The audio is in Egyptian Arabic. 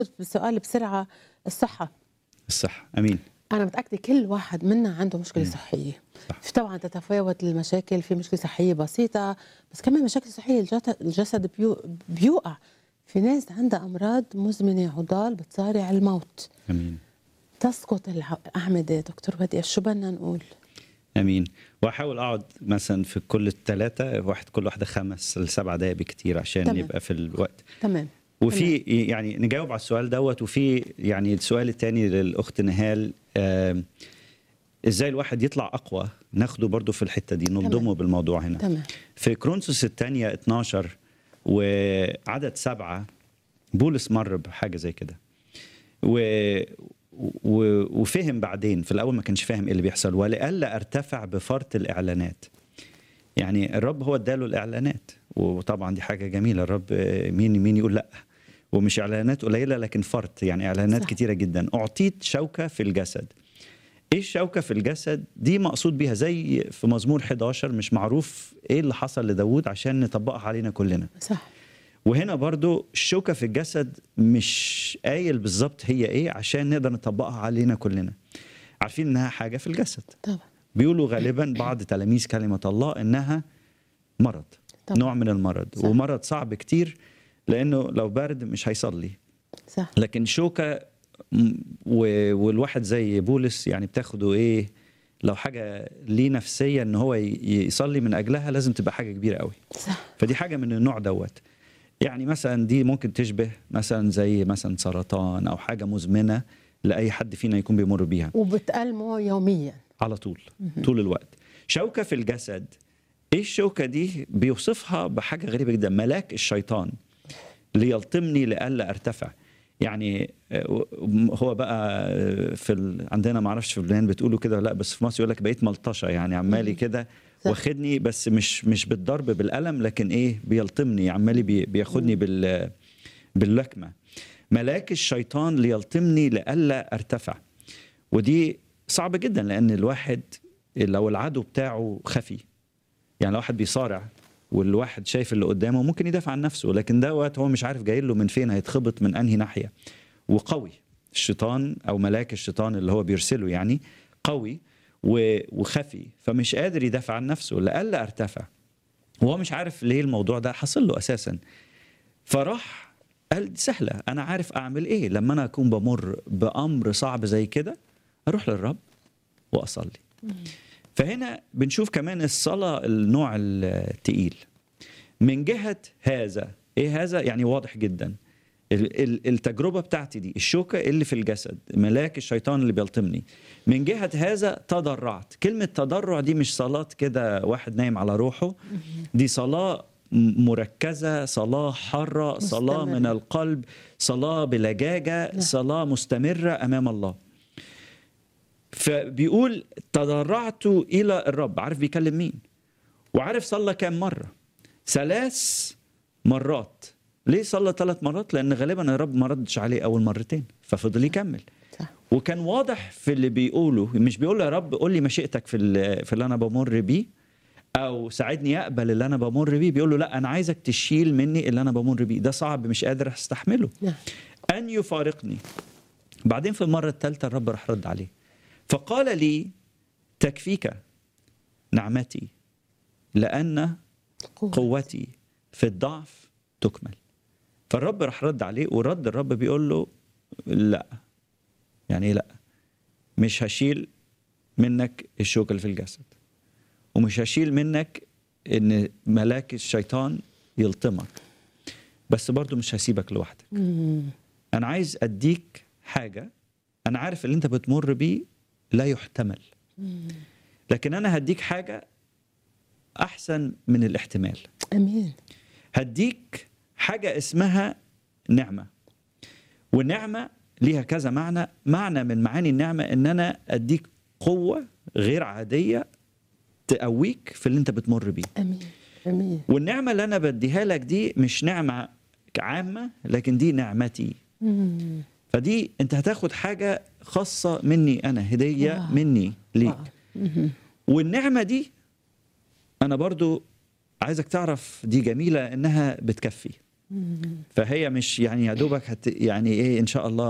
بسؤال بسرعة الصحة الصحة أمين أنا متأكدة كل واحد منا عنده مشكلة صحية صح. في طبعا تتفاوت المشاكل في مشكلة صحية بسيطة بس كمان مشاكل صحية الجت- الجسد بيو بيوقع في ناس عندها أمراض مزمنة عضال بتصارع الموت أمين تسقط الأعمدة دكتور بديع شو بدنا نقول امين واحاول اقعد مثلا في كل الثلاثه واحد كل واحده خمس لسبع دقائق بكتير عشان تمام. يبقى في الوقت تمام وفي يعني نجاوب على السؤال دوت وفي يعني السؤال الثاني للاخت نهال آم، ازاي الواحد يطلع اقوى ناخده برضو في الحته دي نلضمه تمام. بالموضوع هنا تمام في كرونسوس الثانيه 12 وعدد سبعة بولس مر بحاجه زي كده و... و... وفهم بعدين في الاول ما كانش فاهم ايه اللي بيحصل ولئلا ارتفع بفرط الاعلانات يعني الرب هو اداله الاعلانات وطبعا دي حاجه جميله الرب آه، مين مين يقول لا ومش اعلانات قليله لكن فرط يعني اعلانات صح. صح. كتيره جدا اعطيت شوكه في الجسد ايه الشوكه في الجسد دي مقصود بيها زي في مزمور 11 مش معروف ايه اللي حصل لداود عشان نطبقها علينا كلنا صح وهنا برضو الشوكة في الجسد مش قايل بالظبط هي ايه عشان نقدر نطبقها علينا كلنا عارفين انها حاجة في الجسد طبعا بيقولوا غالبا بعض تلاميذ كلمة الله انها مرض طبعا. نوع من المرض صح. ومرض صعب كتير لانه لو برد مش هيصلي صح لكن شوكة م- و- والواحد زي بولس يعني بتاخده ايه لو حاجة ليه نفسية ان هو ي- يصلي من اجلها لازم تبقى حاجة كبيرة قوي صح فدي حاجه من النوع دوت يعني مثلا دي ممكن تشبه مثلا زي مثلا سرطان او حاجه مزمنه لاي حد فينا يكون بيمر بيها وبتألمه يوميا على طول طول الوقت شوكه في الجسد ايه الشوكه دي بيوصفها بحاجه غريبه جدا ملاك الشيطان ليلطمني لئلا ارتفع يعني آه، هو بقى آه، في ال... عندنا ما اعرفش في لبنان بتقولوا كده ولا لا بس في مصر يقول لك بقيت ملطشه يعني عمالي كده صح. واخدني بس مش مش بالضرب بالقلم لكن ايه بيلطمني عمالي بي... بياخدني بال باللكمه ملاك الشيطان ليلطمني لئلا ارتفع ودي صعبه جدا لان الواحد لو العدو بتاعه خفي يعني لو واحد بيصارع والواحد شايف اللي قدامه ممكن يدافع عن نفسه لكن دوت هو مش عارف جاي له من فين هيتخبط من انهي ناحيه وقوي الشيطان او ملاك الشيطان اللي هو بيرسله يعني قوي و- وخفي فمش قادر يدافع عن نفسه لئلا ارتفع وهو مش عارف ليه الموضوع ده حصل له اساسا فراح قال دي سهله انا عارف اعمل ايه لما انا اكون بمر بامر صعب زي كده اروح للرب واصلي فهنا بنشوف كمان الصلاة النوع التقيل من جهة هذا ايه هذا يعني واضح جدا ال- ال- التجربة بتاعتي دي الشوكة اللي في الجسد ملاك الشيطان اللي بيلطمني من جهة هذا تضرعت كلمة تضرع دي مش صلاة كده واحد نايم على روحه دي صلاة م- مركزة صلاة حارة صلاة من مستمرة. القلب صلاة بلجاجة صلاة مستمرة أمام الله فبيقول تضرعت الى الرب عارف بيكلم مين وعارف صلى كام مره ثلاث مرات ليه صلى ثلاث مرات لان غالبا الرب ما ردش عليه اول مرتين ففضل يكمل صح وكان واضح في اللي بيقوله مش بيقول له يا رب قول لي مشيئتك في ال- في اللي انا بمر بيه او ساعدني اقبل اللي انا بمر بيه بيقول له لا انا عايزك تشيل مني اللي انا بمر بيه ده صعب مش قادر استحمله نعم أن يفارقني بعدين في المرة الثالثة الرب راح رد عليه فقال لي تكفيك نعمتي لأن قوة قوتي في الضعف تكمل فالرب راح رد عليه ورد الرب بيقول له لا يعني ايه لا مش هشيل منك الشوكة اللي في الجسد ومش هشيل منك ان ملاك الشيطان يلطمك بس برضو مش هسيبك لوحدك مم. انا عايز اديك حاجه انا عارف اللي انت بتمر بيه لا يحتمل لكن انا هديك حاجه احسن من الاحتمال امين هديك حاجه اسمها نعمه والنعمه ليها كذا معنى معنى من معاني النعمه ان انا اديك قوه غير عاديه تقويك في اللي انت بتمر بيه امين امين والنعمه اللي انا بديها لك دي مش نعمه عامه لكن دي نعمتي مم. فدي انت هتاخد حاجه خاصه مني انا هديه واو. مني ليك واو. مهم. والنعمه دي انا برضو عايزك تعرف دي جميله انها بتكفي فهي مش يعني يا دوبك هت يعني ايه ان شاء الله